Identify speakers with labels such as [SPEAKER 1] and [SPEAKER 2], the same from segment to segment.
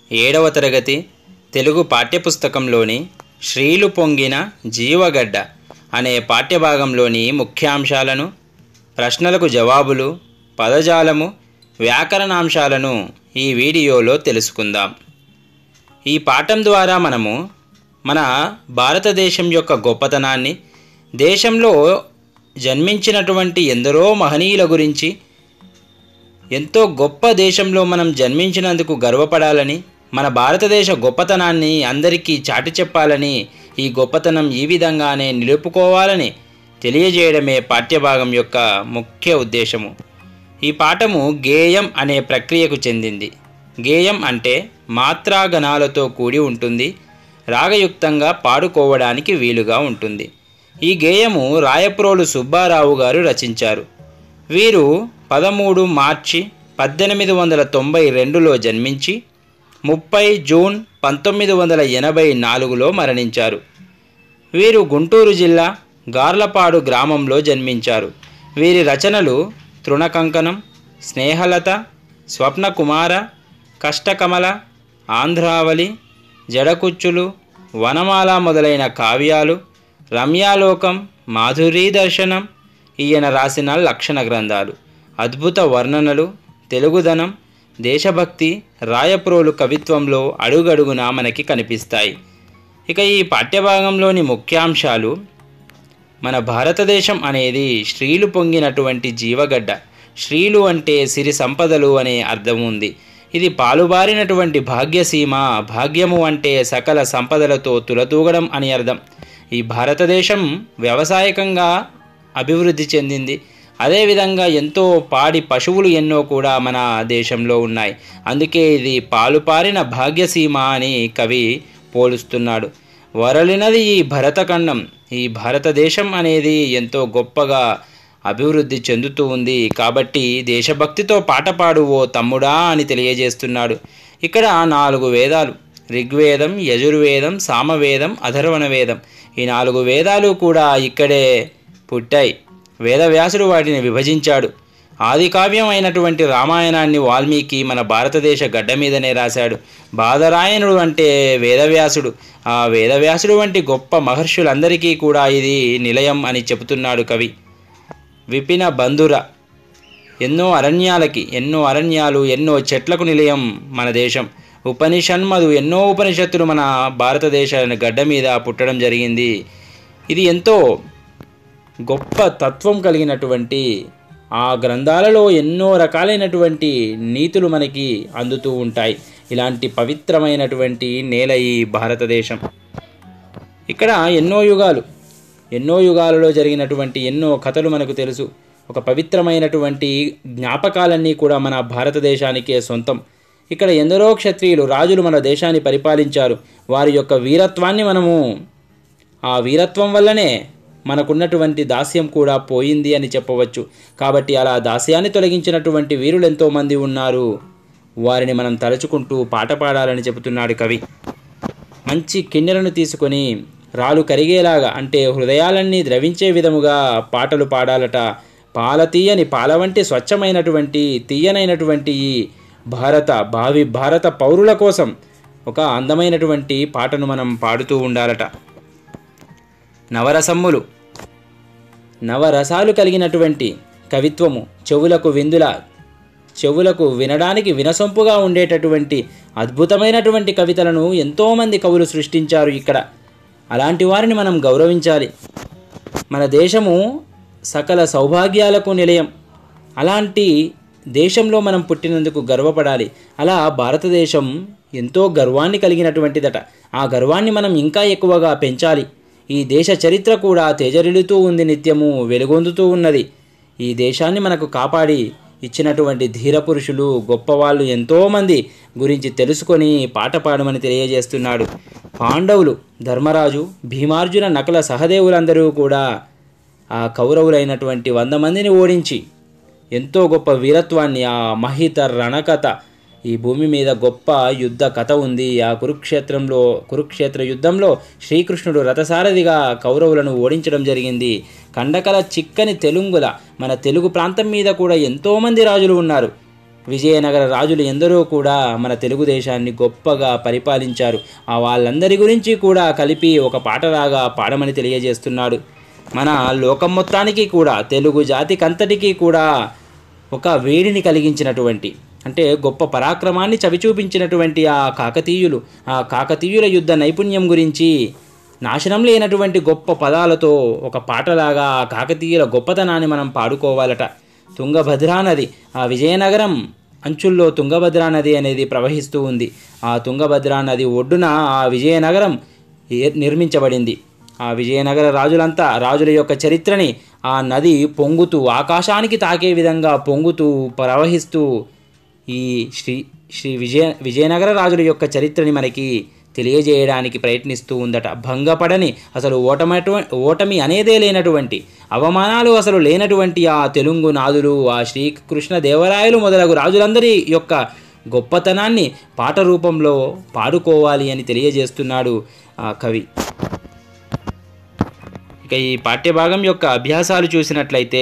[SPEAKER 1] ఏడవ తరగతి తెలుగు పాఠ్యపుస్తకంలోని శ్రీలు పొంగిన జీవగడ్డ అనే పాఠ్యభాగంలోని ముఖ్యాంశాలను ప్రశ్నలకు జవాబులు పదజాలము వ్యాకరణాంశాలను ఈ వీడియోలో తెలుసుకుందాం ఈ పాఠం ద్వారా మనము మన భారతదేశం యొక్క గొప్పతనాన్ని దేశంలో జన్మించినటువంటి ఎందరో మహనీయుల గురించి ఎంతో గొప్ప దేశంలో మనం జన్మించినందుకు గర్వపడాలని మన భారతదేశ గొప్పతనాన్ని అందరికీ చాటి చెప్పాలని ఈ గొప్పతనం ఈ విధంగానే నిలుపుకోవాలని తెలియజేయడమే పాఠ్యభాగం యొక్క ముఖ్య ఉద్దేశము ఈ పాఠము గేయం అనే ప్రక్రియకు చెందింది గేయం అంటే మాత్రాగణాలతో కూడి ఉంటుంది రాగయుక్తంగా పాడుకోవడానికి వీలుగా ఉంటుంది ఈ గేయము రాయప్రోలు సుబ్బారావు గారు రచించారు వీరు పదమూడు మార్చి పద్దెనిమిది వందల తొంభై రెండులో జన్మించి ముప్పై జూన్ పంతొమ్మిది వందల ఎనభై నాలుగులో మరణించారు వీరు గుంటూరు జిల్లా గార్లపాడు గ్రామంలో జన్మించారు వీరి రచనలు తృణకంకణం స్నేహలత స్వప్నకుమార కష్టకమల ఆంధ్రావళి జడకుచ్చులు వనమాల మొదలైన కావ్యాలు రమ్యాలోకం మాధురీ దర్శనం ఈయన రాసిన లక్షణ గ్రంథాలు అద్భుత వర్ణనలు తెలుగుదనం దేశభక్తి రాయప్రోలు కవిత్వంలో అడుగడుగునా మనకి కనిపిస్తాయి ఇక ఈ పాఠ్యభాగంలోని ముఖ్యాంశాలు మన భారతదేశం అనేది స్త్రీలు పొంగినటువంటి జీవగడ్డ స్త్రీలు అంటే సిరి సంపదలు అనే అర్థం ఉంది ఇది పాలుబారినటువంటి భాగ్యసీమ భాగ్యము అంటే సకల సంపదలతో తులతూగడం అని అర్థం ఈ భారతదేశం వ్యవసాయకంగా అభివృద్ధి చెందింది అదేవిధంగా ఎంతో పాడి పశువులు ఎన్నో కూడా మన దేశంలో ఉన్నాయి అందుకే ఇది పాలుపారిన భాగ్యసీమ అని కవి పోలుస్తున్నాడు వరలినది ఈ భరతఖండం ఈ భారతదేశం అనేది ఎంతో గొప్పగా అభివృద్ధి చెందుతూ ఉంది కాబట్టి దేశభక్తితో పాట పాడు ఓ తమ్ముడా అని తెలియజేస్తున్నాడు ఇక్కడ నాలుగు వేదాలు ఋగ్వేదం యజుర్వేదం సామవేదం అధర్వణ వేదం ఈ నాలుగు వేదాలు కూడా ఇక్కడే పుట్టాయి వేదవ్యాసుడు వాటిని విభజించాడు ఆది కావ్యం అయినటువంటి రామాయణాన్ని వాల్మీకి మన భారతదేశ గడ్డ మీదనే రాశాడు బాదరాయణుడు అంటే వేదవ్యాసుడు ఆ వేదవ్యాసుడు వంటి గొప్ప మహర్షులందరికీ కూడా ఇది నిలయం అని చెబుతున్నాడు కవి విపిన బంధుర ఎన్నో అరణ్యాలకి ఎన్నో అరణ్యాలు ఎన్నో చెట్లకు నిలయం మన దేశం ఉపనిషన్మదు ఎన్నో ఉపనిషత్తులు మన భారతదేశ గడ్డ మీద పుట్టడం జరిగింది ఇది ఎంతో గొప్ప తత్వం కలిగినటువంటి ఆ గ్రంథాలలో ఎన్నో రకాలైనటువంటి నీతులు మనకి అందుతూ ఉంటాయి ఇలాంటి పవిత్రమైనటువంటి నేల ఈ భారతదేశం ఇక్కడ ఎన్నో యుగాలు ఎన్నో యుగాలలో జరిగినటువంటి ఎన్నో కథలు మనకు తెలుసు ఒక పవిత్రమైనటువంటి జ్ఞాపకాలన్నీ కూడా మన భారతదేశానికే సొంతం ఇక్కడ ఎందరో క్షత్రియులు రాజులు మన దేశాన్ని పరిపాలించారు వారి యొక్క వీరత్వాన్ని మనము ఆ వీరత్వం వల్లనే మనకున్నటువంటి దాస్యం కూడా పోయింది అని చెప్పవచ్చు కాబట్టి అలా దాస్యాన్ని తొలగించినటువంటి వీరులు ఎంతోమంది ఉన్నారు వారిని మనం తలుచుకుంటూ పాట పాడాలని చెబుతున్నాడు కవి మంచి కిన్నెలను తీసుకొని రాళ్ళు కరిగేలాగా అంటే హృదయాలన్నీ ద్రవించే విధముగా పాటలు పాడాలట పాల తీయని పాల వంటి స్వచ్ఛమైనటువంటి తీయనైనటువంటి ఈ భారత భావి భారత పౌరుల కోసం ఒక అందమైనటువంటి పాటను మనం పాడుతూ ఉండాలట నవరసమ్ములు నవరసాలు కలిగినటువంటి కవిత్వము చెవులకు విందుల చెవులకు వినడానికి వినసొంపుగా ఉండేటటువంటి అద్భుతమైనటువంటి కవితలను ఎంతోమంది కవులు సృష్టించారు ఇక్కడ అలాంటి వారిని మనం గౌరవించాలి మన దేశము సకల సౌభాగ్యాలకు నిలయం అలాంటి దేశంలో మనం పుట్టినందుకు గర్వపడాలి అలా భారతదేశం ఎంతో గర్వాన్ని కలిగినటువంటిదట ఆ గర్వాన్ని మనం ఇంకా ఎక్కువగా పెంచాలి ఈ దేశ చరిత్ర కూడా తేజరిల్లుతూ ఉంది నిత్యము వెలుగొందుతూ ఉన్నది ఈ దేశాన్ని మనకు కాపాడి ఇచ్చినటువంటి ధీర పురుషులు గొప్పవాళ్ళు ఎంతోమంది గురించి తెలుసుకొని పాట పాడమని తెలియజేస్తున్నాడు పాండవులు ధర్మరాజు భీమార్జున నకుల సహదేవులందరూ కూడా ఆ కౌరవులైనటువంటి వంద మందిని ఓడించి ఎంతో గొప్ప వీరత్వాన్ని ఆ మహిత రణకథ ఈ భూమి మీద గొప్ప యుద్ధ కథ ఉంది ఆ కురుక్షేత్రంలో కురుక్షేత్ర యుద్ధంలో శ్రీకృష్ణుడు రథసారథిగా కౌరవులను ఓడించడం జరిగింది కండకల చిక్కని తెలుగుల మన తెలుగు ప్రాంతం మీద కూడా ఎంతోమంది రాజులు ఉన్నారు విజయనగర రాజులు ఎందరో కూడా మన తెలుగుదేశాన్ని గొప్పగా పరిపాలించారు ఆ వాళ్ళందరి గురించి కూడా కలిపి ఒక పాటలాగా పాడమని తెలియజేస్తున్నాడు మన లోకం మొత్తానికి కూడా తెలుగు జాతికంతటికీ కూడా ఒక వేడిని కలిగించినటువంటి అంటే గొప్ప పరాక్రమాన్ని చవిచూపించినటువంటి ఆ కాకతీయులు ఆ కాకతీయుల యుద్ధ నైపుణ్యం గురించి నాశనం లేనటువంటి గొప్ప పదాలతో ఒక పాటలాగా ఆ కాకతీయుల గొప్పతనాన్ని మనం పాడుకోవాలట తుంగభద్రా నది ఆ విజయనగరం అంచుల్లో తుంగభద్రా నది అనేది ప్రవహిస్తూ ఉంది ఆ తుంగభద్రా నది ఒడ్డున ఆ విజయనగరం ఏ- నిర్మించబడింది ఆ విజయనగర రాజులంతా రాజుల యొక్క చరిత్రని ఆ నది పొంగుతూ ఆకాశానికి తాకే విధంగా పొంగుతూ ప్రవహిస్తూ ఈ శ్రీ శ్రీ విజయ విజయనగర రాజుల యొక్క చరిత్రని మనకి తెలియజేయడానికి ప్రయత్నిస్తూ ఉందట భంగపడని అసలు ఓటమటు ఓటమి అనేదే లేనటువంటి అవమానాలు అసలు లేనటువంటి ఆ తెలుగు నాదులు ఆ శ్రీకృష్ణ దేవరాయలు మొదలగు రాజులందరి యొక్క గొప్పతనాన్ని పాట రూపంలో పాడుకోవాలి అని తెలియజేస్తున్నాడు ఆ కవి ఇక ఈ పాఠ్యభాగం యొక్క అభ్యాసాలు చూసినట్లయితే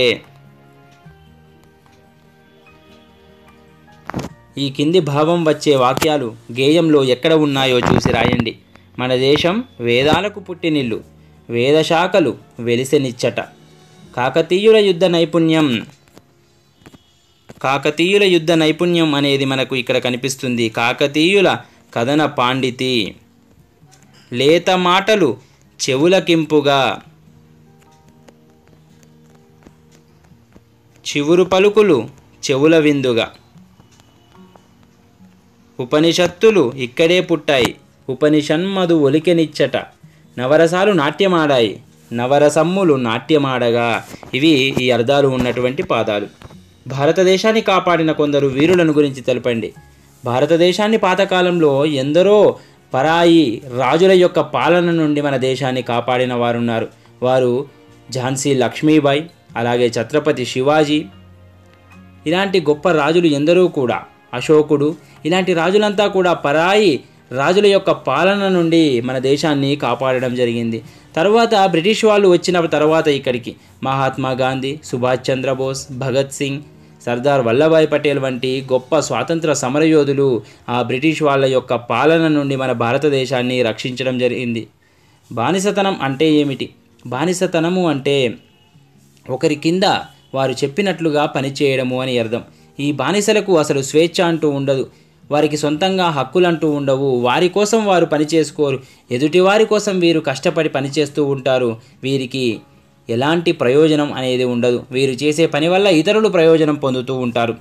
[SPEAKER 1] ఈ కింది భావం వచ్చే వాక్యాలు గేయంలో ఎక్కడ ఉన్నాయో చూసి రాయండి మన దేశం వేదాలకు పుట్టినిల్లు వేదశాఖలు వెలిసెనిచ్చట కాకతీయుల యుద్ధ నైపుణ్యం కాకతీయుల యుద్ధ నైపుణ్యం అనేది మనకు ఇక్కడ కనిపిస్తుంది కాకతీయుల కథన పాండితి లేత మాటలు చెవులకింపుగా చివురు పలుకులు చెవుల విందుగా ఉపనిషత్తులు ఇక్కడే పుట్టాయి ఉపనిషన్మదు ఒలికెనిచ్చట నవరసాలు నాట్యమాడాయి నవరసమ్ములు నాట్యమాడగా ఇవి ఈ అర్థాలు ఉన్నటువంటి పాదాలు భారతదేశాన్ని కాపాడిన కొందరు వీరులను గురించి తెలపండి భారతదేశాన్ని పాతకాలంలో ఎందరో పరాయి రాజుల యొక్క పాలన నుండి మన దేశాన్ని కాపాడిన వారున్నారు వారు ఝాన్సీ లక్ష్మీబాయి అలాగే ఛత్రపతి శివాజీ ఇలాంటి గొప్ప రాజులు ఎందరో కూడా అశోకుడు ఇలాంటి రాజులంతా కూడా పరాయి రాజుల యొక్క పాలన నుండి మన దేశాన్ని కాపాడడం జరిగింది తర్వాత బ్రిటిష్ వాళ్ళు వచ్చిన తర్వాత ఇక్కడికి మహాత్మా గాంధీ సుభాష్ చంద్రబోస్ భగత్ సింగ్ సర్దార్ వల్లభాయ్ పటేల్ వంటి గొప్ప స్వాతంత్ర సమరయోధులు ఆ బ్రిటిష్ వాళ్ళ యొక్క పాలన నుండి మన భారతదేశాన్ని రక్షించడం జరిగింది బానిసతనం అంటే ఏమిటి బానిసతనము అంటే ఒకరి కింద వారు చెప్పినట్లుగా పనిచేయడము అని అర్థం ఈ బానిసలకు అసలు స్వేచ్ఛ అంటూ ఉండదు వారికి సొంతంగా హక్కులంటూ ఉండవు వారి కోసం వారు పనిచేసుకోరు ఎదుటి వారి కోసం వీరు కష్టపడి పనిచేస్తూ ఉంటారు వీరికి ఎలాంటి ప్రయోజనం అనేది ఉండదు వీరు చేసే పని వల్ల ఇతరులు ప్రయోజనం పొందుతూ ఉంటారు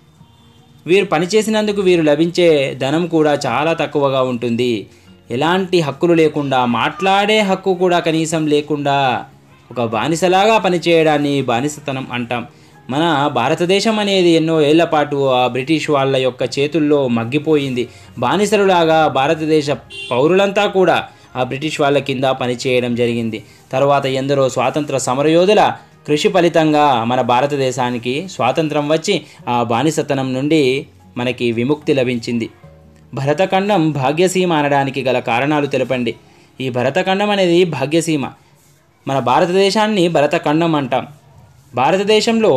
[SPEAKER 1] వీరు పనిచేసినందుకు వీరు లభించే ధనం కూడా చాలా తక్కువగా ఉంటుంది ఎలాంటి హక్కులు లేకుండా మాట్లాడే హక్కు కూడా కనీసం లేకుండా ఒక బానిసలాగా పనిచేయడాన్ని బానిసతనం అంటాం మన భారతదేశం అనేది ఎన్నో ఏళ్ల పాటు ఆ బ్రిటిష్ వాళ్ళ యొక్క చేతుల్లో మగ్గిపోయింది బానిసలులాగా భారతదేశ పౌరులంతా కూడా ఆ బ్రిటిష్ వాళ్ళ కింద పనిచేయడం జరిగింది తర్వాత ఎందరో స్వాతంత్ర సమరయోధుల కృషి ఫలితంగా మన భారతదేశానికి స్వాతంత్రం వచ్చి ఆ బానిసతనం నుండి మనకి విముక్తి లభించింది భరతఖండం భాగ్యసీమ అనడానికి గల కారణాలు తెలపండి ఈ భరతఖండం అనేది భాగ్యసీమ మన భారతదేశాన్ని భరతఖండం అంటాం భారతదేశంలో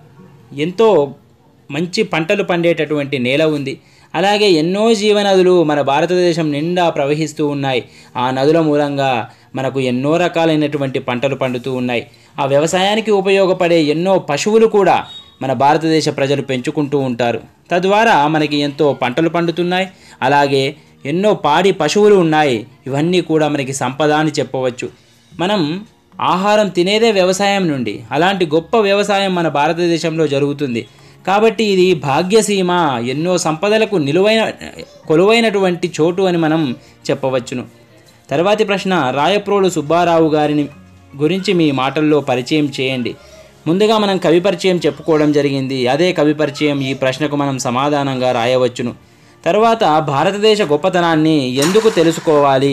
[SPEAKER 1] ఎంతో మంచి పంటలు పండేటటువంటి నేల ఉంది అలాగే ఎన్నో జీవనదులు మన భారతదేశం నిండా ప్రవహిస్తూ ఉన్నాయి ఆ నదుల మూలంగా మనకు ఎన్నో రకాలైనటువంటి పంటలు పండుతూ ఉన్నాయి ఆ వ్యవసాయానికి ఉపయోగపడే ఎన్నో పశువులు కూడా మన భారతదేశ ప్రజలు పెంచుకుంటూ ఉంటారు తద్వారా మనకి ఎంతో పంటలు పండుతున్నాయి అలాగే ఎన్నో పాడి పశువులు ఉన్నాయి ఇవన్నీ కూడా మనకి సంపద అని చెప్పవచ్చు మనం ఆహారం తినేదే వ్యవసాయం నుండి అలాంటి గొప్ప వ్యవసాయం మన భారతదేశంలో జరుగుతుంది కాబట్టి ఇది భాగ్యసీమ ఎన్నో సంపదలకు నిలువైన కొలువైనటువంటి చోటు అని మనం చెప్పవచ్చును తర్వాతి ప్రశ్న రాయప్రోలు సుబ్బారావు గారిని గురించి మీ మాటల్లో పరిచయం చేయండి ముందుగా మనం కవి పరిచయం చెప్పుకోవడం జరిగింది అదే కవి పరిచయం ఈ ప్రశ్నకు మనం సమాధానంగా రాయవచ్చును తర్వాత భారతదేశ గొప్పతనాన్ని ఎందుకు తెలుసుకోవాలి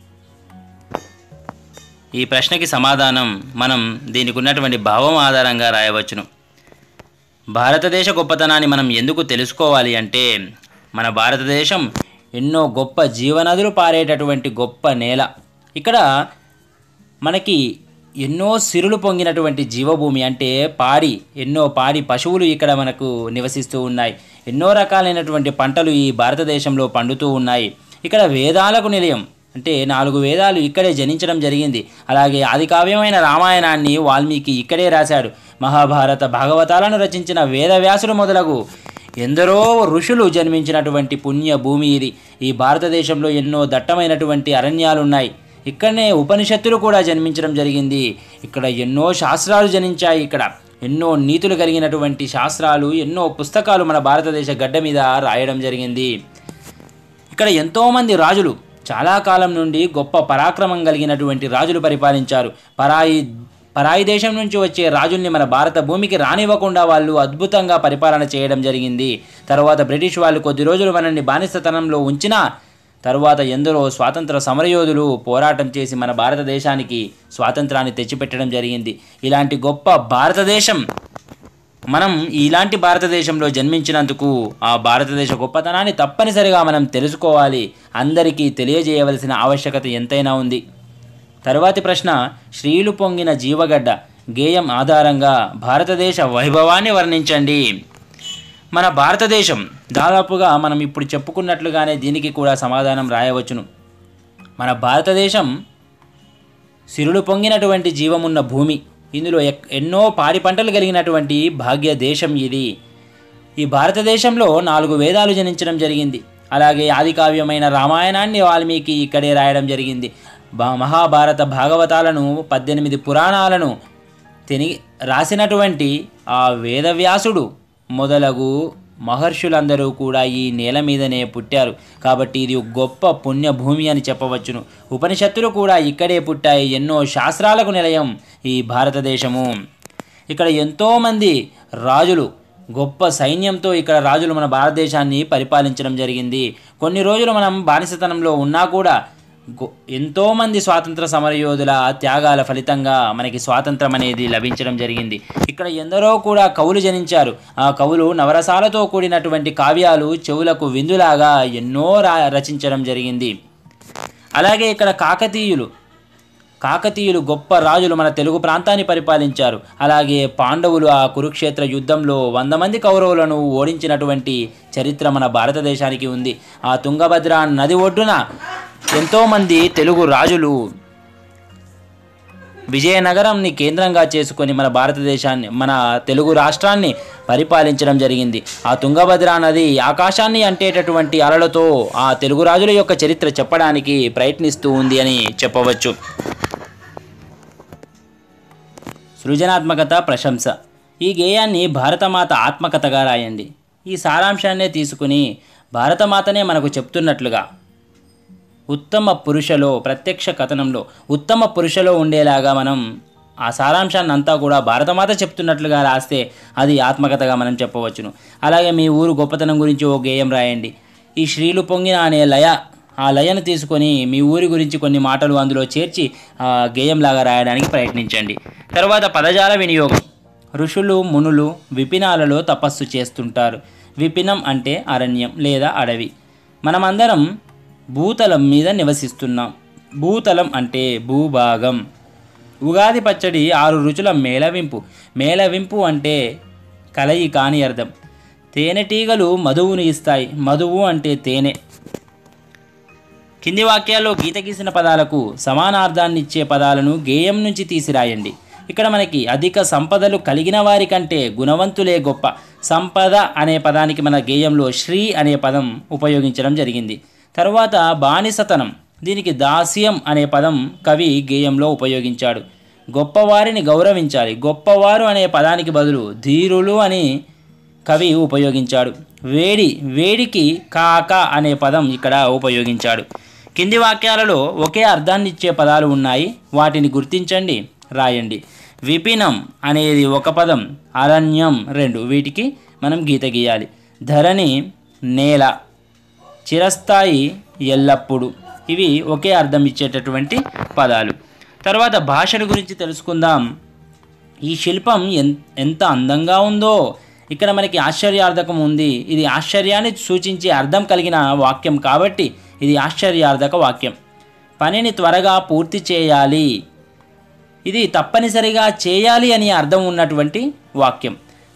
[SPEAKER 1] ఈ ప్రశ్నకి సమాధానం మనం దీనికి ఉన్నటువంటి భావం ఆధారంగా రాయవచ్చును భారతదేశ గొప్పతనాన్ని మనం ఎందుకు తెలుసుకోవాలి అంటే మన భారతదేశం ఎన్నో గొప్ప జీవనదులు పారేటటువంటి గొప్ప నేల ఇక్కడ మనకి ఎన్నో సిరులు పొంగినటువంటి జీవభూమి అంటే పాడి ఎన్నో పాడి పశువులు ఇక్కడ మనకు నివసిస్తూ ఉన్నాయి ఎన్నో రకాలైనటువంటి పంటలు ఈ భారతదేశంలో పండుతూ ఉన్నాయి ఇక్కడ వేదాలకు నిలయం అంటే నాలుగు వేదాలు ఇక్కడే జనించడం జరిగింది అలాగే ఆదికావ్యమైన రామాయణాన్ని వాల్మీకి ఇక్కడే రాశాడు మహాభారత భాగవతాలను రచించిన వేదవ్యాసుడు మొదలగు ఎందరో ఋషులు జన్మించినటువంటి పుణ్య భూమి ఇది ఈ భారతదేశంలో ఎన్నో దట్టమైనటువంటి అరణ్యాలు ఉన్నాయి ఇక్కడనే ఉపనిషత్తులు కూడా జన్మించడం జరిగింది ఇక్కడ ఎన్నో శాస్త్రాలు జనించాయి ఇక్కడ ఎన్నో నీతులు కలిగినటువంటి శాస్త్రాలు ఎన్నో పుస్తకాలు మన భారతదేశ గడ్డ మీద రాయడం జరిగింది ఇక్కడ ఎంతోమంది రాజులు చాలా కాలం నుండి గొప్ప పరాక్రమం కలిగినటువంటి రాజులు పరిపాలించారు పరాయి పరాయి దేశం నుంచి వచ్చే రాజుల్ని మన భారత భూమికి రానివ్వకుండా వాళ్ళు అద్భుతంగా పరిపాలన చేయడం జరిగింది తర్వాత బ్రిటిష్ వాళ్ళు కొద్ది రోజులు మనల్ని బానిసతనంలో ఉంచినా తరువాత ఎందరో స్వాతంత్ర సమరయోధులు పోరాటం చేసి మన భారతదేశానికి స్వాతంత్రాన్ని తెచ్చిపెట్టడం జరిగింది ఇలాంటి గొప్ప భారతదేశం మనం ఇలాంటి భారతదేశంలో జన్మించినందుకు ఆ భారతదేశ గొప్పతనాన్ని తప్పనిసరిగా మనం తెలుసుకోవాలి అందరికీ తెలియజేయవలసిన ఆవశ్యకత ఎంతైనా ఉంది తరువాతి ప్రశ్న శ్రీలు పొంగిన జీవగడ్డ గేయం ఆధారంగా భారతదేశ వైభవాన్ని వర్ణించండి మన భారతదేశం దాదాపుగా మనం ఇప్పుడు చెప్పుకున్నట్లుగానే దీనికి కూడా సమాధానం రాయవచ్చును మన భారతదేశం సిరులు పొంగినటువంటి జీవమున్న భూమి ఇందులో ఎక్- ఎన్నో పాడి పంటలు కలిగినటువంటి భాగ్య దేశం ఇది ఈ భారతదేశంలో నాలుగు వేదాలు జనించడం జరిగింది అలాగే ఆదికావ్యమైన రామాయణాన్ని వాల్మీకి ఇక్కడే రాయడం జరిగింది బా- మహాభారత భాగవతాలను పద్దెనిమిది పురాణాలను తిని రాసినటువంటి ఆ వేదవ్యాసుడు మొదలగు మహర్షులందరూ కూడా ఈ నేల మీదనే పుట్టారు కాబట్టి ఇది ఒక గొప్ప పుణ్యభూమి అని చెప్పవచ్చును ఉపనిషత్తులు కూడా ఇక్కడే పుట్టాయి ఎన్నో శాస్త్రాలకు నిలయం ఈ భారతదేశము ఇక్కడ ఎంతోమంది రాజులు గొప్ప సైన్యంతో ఇక్కడ రాజులు మన భారతదేశాన్ని పరిపాలించడం జరిగింది కొన్ని రోజులు మనం బానిసతనంలో ఉన్నా కూడా గొ- ఎంతోమంది స్వాతంత్ర సమరయోధుల త్యాగాల ఫలితంగా మనకి స్వాతంత్రం అనేది లభించడం జరిగింది ఇక్కడ ఎందరో కూడా కవులు జనించారు ఆ కవులు నవరసాలతో కూడినటువంటి కావ్యాలు చెవులకు విందులాగా ఎన్నో రా రచించడం జరిగింది అలాగే ఇక్కడ కాకతీయులు కాకతీయులు గొప్ప రాజులు మన తెలుగు ప్రాంతాన్ని పరిపాలించారు అలాగే పాండవులు ఆ కురుక్షేత్ర యుద్ధంలో వంద మంది కౌరవులను ఓడించినటువంటి చరిత్ర మన భారతదేశానికి ఉంది ఆ తుంగభద్ర నది ఒడ్డున ఎంతోమంది తెలుగు రాజులు విజయనగరంని కేంద్రంగా చేసుకొని మన భారతదేశాన్ని మన తెలుగు రాష్ట్రాన్ని పరిపాలించడం జరిగింది ఆ తుంగభద్ర నది ఆకాశాన్ని అంటేటటువంటి అలలతో ఆ తెలుగు రాజుల యొక్క చరిత్ర చెప్పడానికి ప్రయత్నిస్తూ ఉంది అని చెప్పవచ్చు సృజనాత్మకత ప్రశంస ఈ గేయాన్ని భారతమాత ఆత్మకథగా రాయండి ఈ సారాంశాన్నే తీసుకుని భారతమాతనే మనకు చెప్తున్నట్లుగా ఉత్తమ పురుషలో ప్రత్యక్ష కథనంలో ఉత్తమ పురుషలో ఉండేలాగా మనం ఆ సారాంశాన్ని అంతా కూడా భారతమాత చెప్తున్నట్లుగా రాస్తే అది ఆత్మకథగా మనం చెప్పవచ్చును అలాగే మీ ఊరు గొప్పతనం గురించి ఓ గేయం రాయండి ఈ శ్రీలు పొంగిన అనే లయ ఆ లయను తీసుకొని మీ ఊరి గురించి కొన్ని మాటలు అందులో చేర్చి ఆ గేయంలాగా రాయడానికి ప్రయత్నించండి తర్వాత పదజాల వినియోగం ఋషులు మునులు విపినాలలో తపస్సు చేస్తుంటారు విపినం అంటే అరణ్యం లేదా అడవి మనమందరం భూతలం మీద నివసిస్తున్నాం భూతలం అంటే భూభాగం ఉగాది పచ్చడి ఆరు రుచుల మేళవింపు మేళవింపు అంటే కలయి కాని అర్థం తేనెటీగలు మధువును ఇస్తాయి మధువు అంటే తేనె కింది వాక్యాల్లో గీత గీసిన పదాలకు సమానార్థాన్ని ఇచ్చే పదాలను గేయం నుంచి తీసిరాయండి ఇక్కడ మనకి అధిక సంపదలు కలిగిన వారి కంటే గుణవంతులే గొప్ప సంపద అనే పదానికి మన గేయంలో శ్రీ అనే పదం ఉపయోగించడం జరిగింది తరువాత బానిసతనం దీనికి దాస్యం అనే పదం కవి గేయంలో ఉపయోగించాడు గొప్పవారిని గౌరవించాలి గొప్పవారు అనే పదానికి బదులు ధీరులు అని కవి ఉపయోగించాడు వేడి వేడికి కాక అనే పదం ఇక్కడ ఉపయోగించాడు కింది వాక్యాలలో ఒకే అర్థాన్ని ఇచ్చే పదాలు ఉన్నాయి వాటిని గుర్తించండి రాయండి విపినం అనేది ఒక పదం అరణ్యం రెండు వీటికి మనం గీత గీయాలి ధరణి నేల చిరస్థాయి ఎల్లప్పుడూ ఇవి ఒకే అర్థం ఇచ్చేటటువంటి పదాలు తర్వాత భాషల గురించి తెలుసుకుందాం ఈ శిల్పం ఎన్ ఎంత అందంగా ఉందో ఇక్కడ మనకి ఆశ్చర్యార్థకం ఉంది ఇది ఆశ్చర్యాన్ని సూచించే అర్థం కలిగిన వాక్యం కాబట్టి ఇది ఆశ్చర్యార్థక వాక్యం పనిని త్వరగా పూర్తి చేయాలి ఇది తప్పనిసరిగా చేయాలి అని అర్థం ఉన్నటువంటి వాక్యం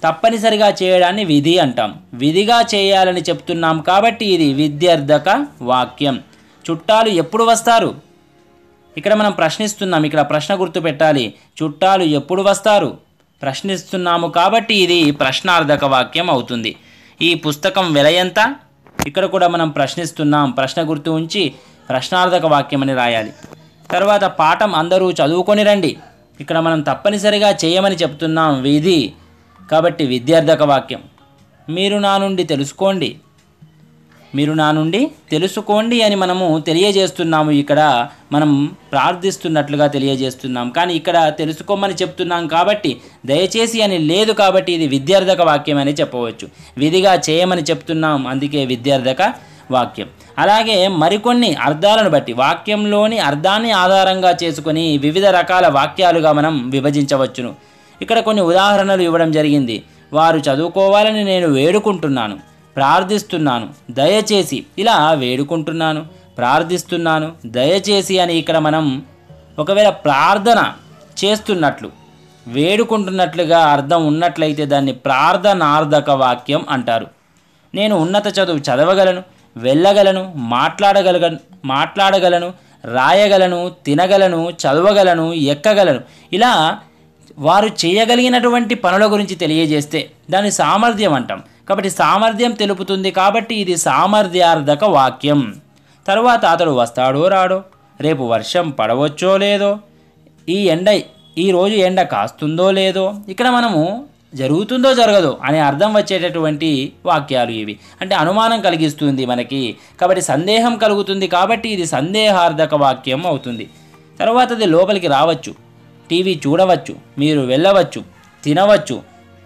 [SPEAKER 2] తప్పనిసరిగా చేయడాన్ని విధి అంటాం విధిగా చేయాలని చెప్తున్నాం కాబట్టి ఇది విద్యార్థక వాక్యం చుట్టాలు ఎప్పుడు వస్తారు ఇక్కడ మనం ప్రశ్నిస్తున్నాం ఇక్కడ ప్రశ్న గుర్తు పెట్టాలి చుట్టాలు ఎప్పుడు వస్తారు ప్రశ్నిస్తున్నాము కాబట్టి ఇది ప్రశ్నార్థక వాక్యం అవుతుంది ఈ పుస్తకం వెల ఎంత ఇక్కడ కూడా మనం ప్రశ్నిస్తున్నాం ప్రశ్న గుర్తు ఉంచి ప్రశ్నార్థక వాక్యం అని రాయాలి తర్వాత పాఠం అందరూ చదువుకొని రండి ఇక్కడ మనం తప్పనిసరిగా చేయమని చెప్తున్నాం విధి కాబట్టి విద్యార్థక వాక్యం మీరు నా నుండి తెలుసుకోండి మీరు నా నుండి తెలుసుకోండి అని మనము తెలియజేస్తున్నాము ఇక్కడ మనం ప్రార్థిస్తున్నట్లుగా తెలియజేస్తున్నాం కానీ ఇక్కడ తెలుసుకోమని చెప్తున్నాం కాబట్టి దయచేసి అని లేదు కాబట్టి ఇది విద్యార్థక వాక్యం అని చెప్పవచ్చు విధిగా చేయమని చెప్తున్నాం అందుకే విద్యార్థక వాక్యం అలాగే మరికొన్ని అర్థాలను బట్టి వాక్యంలోని అర్థాన్ని ఆధారంగా చేసుకొని వివిధ రకాల వాక్యాలుగా మనం విభజించవచ్చును ఇక్కడ కొన్ని ఉదాహరణలు ఇవ్వడం జరిగింది వారు చదువుకోవాలని నేను వేడుకుంటున్నాను ప్రార్థిస్తున్నాను దయచేసి ఇలా వేడుకుంటున్నాను ప్రార్థిస్తున్నాను దయచేసి అని ఇక్కడ మనం ఒకవేళ ప్రార్థన చేస్తున్నట్లు వేడుకుంటున్నట్లుగా అర్థం ఉన్నట్లయితే దాన్ని ప్రార్థనార్థక వాక్యం అంటారు నేను ఉన్నత చదువు చదవగలను వెళ్ళగలను మాట్లాడగలగను మాట్లాడగలను రాయగలను తినగలను చదవగలను ఎక్కగలను ఇలా వారు చేయగలిగినటువంటి పనుల గురించి తెలియజేస్తే దాన్ని సామర్థ్యం అంటాం కాబట్టి సామర్థ్యం తెలుపుతుంది కాబట్టి ఇది సామర్థ్యార్థక వాక్యం తరువాత అతడు వస్తాడో రాడో రేపు వర్షం పడవచ్చో లేదో ఈ ఎండ ఈ రోజు ఎండ కాస్తుందో లేదో ఇక్కడ మనము జరుగుతుందో జరగదో అనే అర్థం వచ్చేటటువంటి వాక్యాలు ఇవి అంటే అనుమానం కలిగిస్తుంది మనకి కాబట్టి సందేహం కలుగుతుంది కాబట్టి ఇది సందేహార్థక వాక్యం అవుతుంది తర్వాత అది లోపలికి రావచ్చు టీవీ చూడవచ్చు మీరు వెళ్ళవచ్చు తినవచ్చు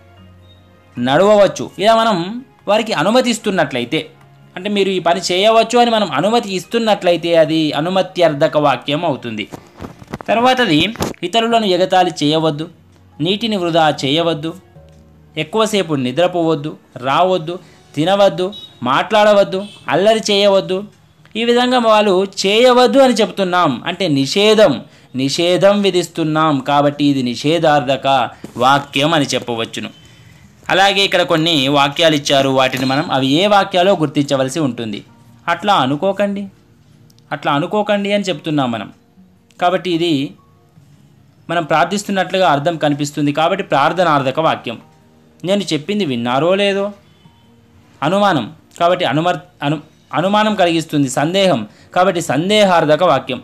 [SPEAKER 2] నడవవచ్చు ఇలా మనం వారికి అనుమతి ఇస్తున్నట్లయితే అంటే మీరు ఈ పని చేయవచ్చు అని మనం అనుమతి ఇస్తున్నట్లయితే అది అనుమత్యర్థక వాక్యం అవుతుంది తర్వాతది ఇతరులను ఎగతాళి చేయవద్దు నీటిని వృధా చేయవద్దు ఎక్కువసేపు నిద్రపోవద్దు రావద్దు తినవద్దు మాట్లాడవద్దు అల్లరి చేయవద్దు ఈ విధంగా వాళ్ళు చేయవద్దు అని చెప్తున్నాం అంటే నిషేధం నిషేధం విధిస్తున్నాం కాబట్టి ఇది నిషేధార్థక వాక్యం అని చెప్పవచ్చును అలాగే ఇక్కడ కొన్ని వాక్యాలు ఇచ్చారు వాటిని మనం అవి ఏ వాక్యాలో గుర్తించవలసి ఉంటుంది అట్లా అనుకోకండి అట్లా అనుకోకండి అని చెప్తున్నాం మనం కాబట్టి ఇది మనం ప్రార్థిస్తున్నట్లుగా అర్థం కనిపిస్తుంది కాబట్టి ప్రార్థనార్థక వాక్యం నేను చెప్పింది విన్నారో లేదో అనుమానం కాబట్టి అనుమర్ అను అనుమానం కలిగిస్తుంది సందేహం కాబట్టి సందేహార్థక వాక్యం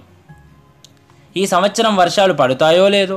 [SPEAKER 2] ఈ సంవత్సరం వర్షాలు పడతాయో లేదో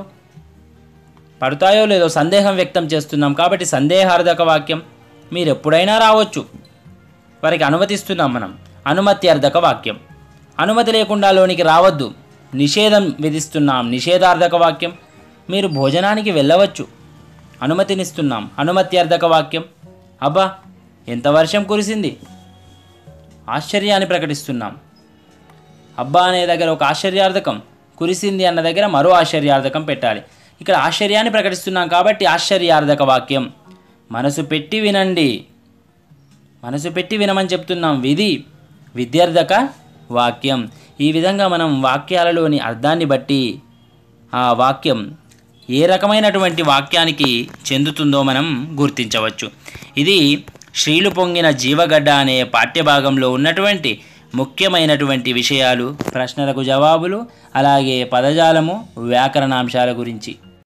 [SPEAKER 2] పడతాయో లేదో సందేహం వ్యక్తం చేస్తున్నాం కాబట్టి సందేహార్థక వాక్యం మీరు ఎప్పుడైనా రావచ్చు వారికి అనుమతిస్తున్నాం మనం అనుమతి అర్థక వాక్యం అనుమతి లేకుండా లోనికి రావద్దు నిషేధం విధిస్తున్నాం నిషేధార్థక వాక్యం మీరు భోజనానికి వెళ్ళవచ్చు అనుమతినిస్తున్నాం అనుమతి అర్థక వాక్యం అబ్బా ఎంత వర్షం కురిసింది ఆశ్చర్యాన్ని ప్రకటిస్తున్నాం అబ్బా అనే దగ్గర ఒక ఆశ్చర్యార్థకం కురిసింది అన్న దగ్గర మరో ఆశ్చర్యార్థకం పెట్టాలి ఇక్కడ ఆశ్చర్యాన్ని ప్రకటిస్తున్నాం కాబట్టి ఆశ్చర్యార్థక వాక్యం మనసు పెట్టి వినండి మనసు పెట్టి వినమని చెప్తున్నాం విధి విద్యార్థక వాక్యం ఈ విధంగా మనం వాక్యాలలోని అర్థాన్ని బట్టి ఆ వాక్యం ఏ రకమైనటువంటి వాక్యానికి చెందుతుందో మనం గుర్తించవచ్చు ఇది శ్రీలు పొంగిన జీవగడ్డ అనే పాఠ్యభాగంలో ఉన్నటువంటి ముఖ్యమైనటువంటి విషయాలు ప్రశ్నలకు జవాబులు అలాగే పదజాలము వ్యాకరణాంశాల గురించి